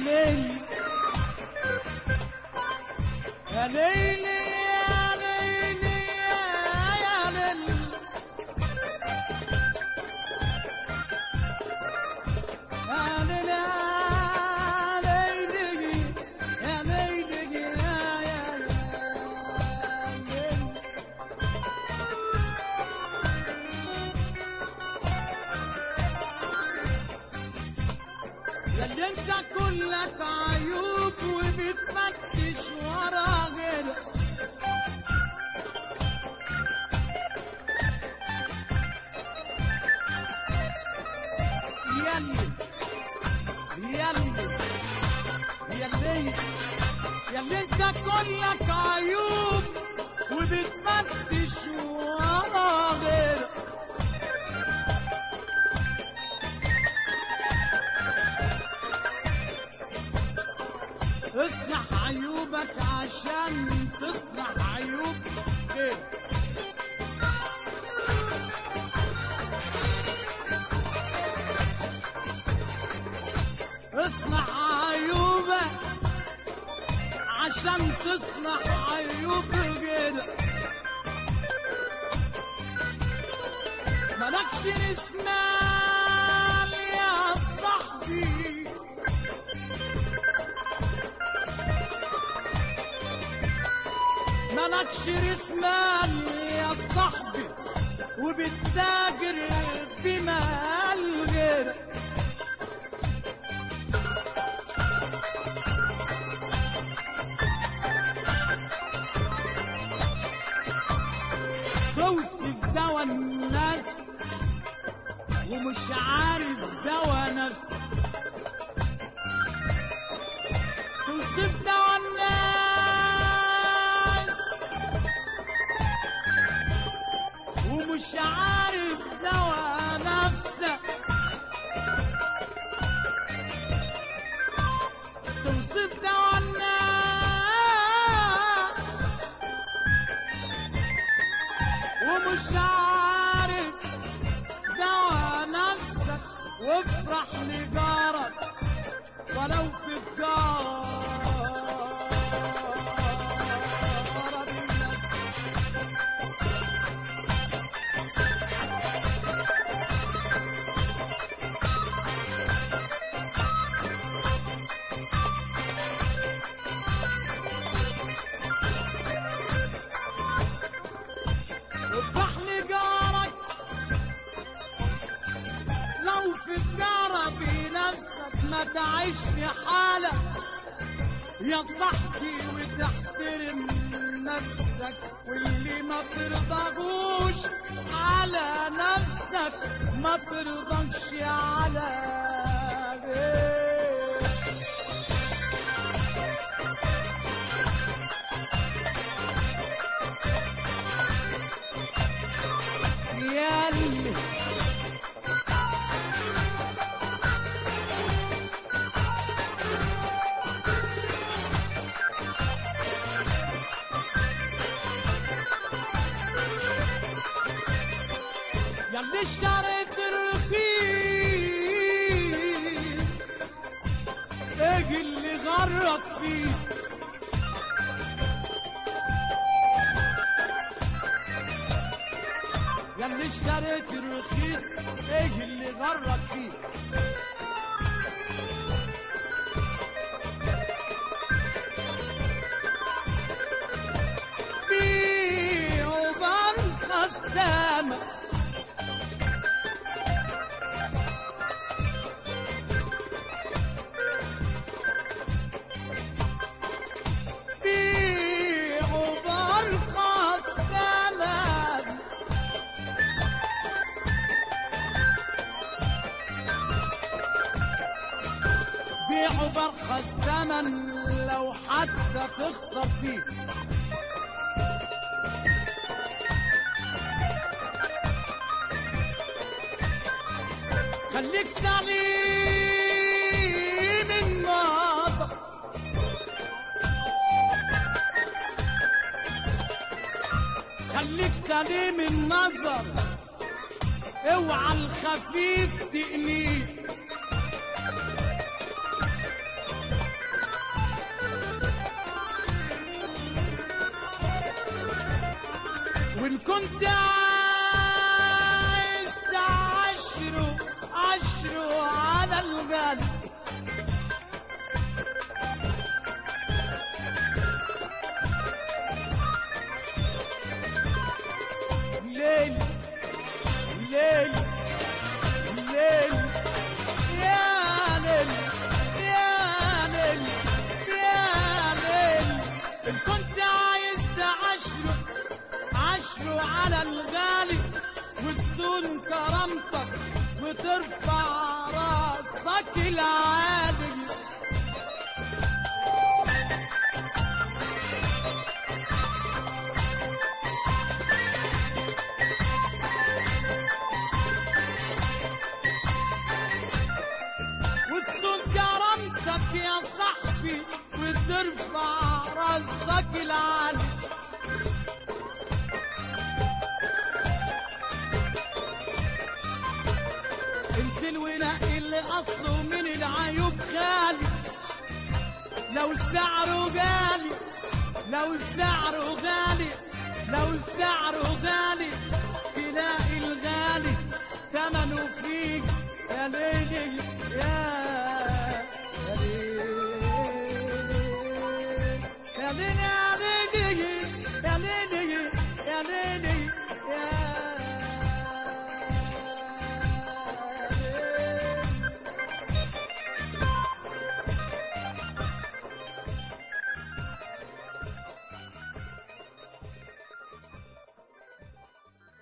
ليل يا ليل يا ليل يا ليل يا ليل يا ليل يا ليل يا يا ليل يا اللي انت كلك عيوب وبتفتش ورا غيرك ياللي ياللي ياللي ياللي انت كلك عيوب وبتفتش ورا غيرك اصلح عيوبك عشان تصلح عيوب غيرك اصلح عيوبك عشان تصلح عيوب غيرك مالكش رسمال يا صاحبي مالكش رسمال يا صاحبي وبتتاجر بمال غيرك توصف دوا الناس ومش عارف دوا نفسك توصف دوا الناس ومش عارف دوا نفسك توصف دوا الناس ومش عارف دوا نفسك وافرح لجارك ولو في الجارة افرح لجارك لو في الجارة بنفسك ما تعيش في حالك يا صاحبي وتحترم نفسك واللي ما ترضاهوش على نفسك ما ترضاش على غيرك ياللي ياللي اشتريت الرخيص ايه اللي غرك فيه ياللي اشتريت الرخيص ايه اللي غرك فيه بيعوا برخص دمك بيعوا برخص دمك بيعوا برخص ثمن لو حتى تخسر فيه خليك سليم النظر خليك سليم النظر اوعى الخفيف تقليه إن كنت عايز تعشره عشره على الغالي ليل ليل ليل يا ليل يا ليل يا ليل إن كنت عايز تعشره عشره على الغالي والسون كرامتك وترفع راسك العالي والسون كرامتك يا صاحبي وترفع راسك العالي انزل ونقي اللي اصله من العيوب خالي لو سعره غالي لو سعره غالي لو سعره غالي تلاقي الغالي ثمنه فيك يا ليلي يا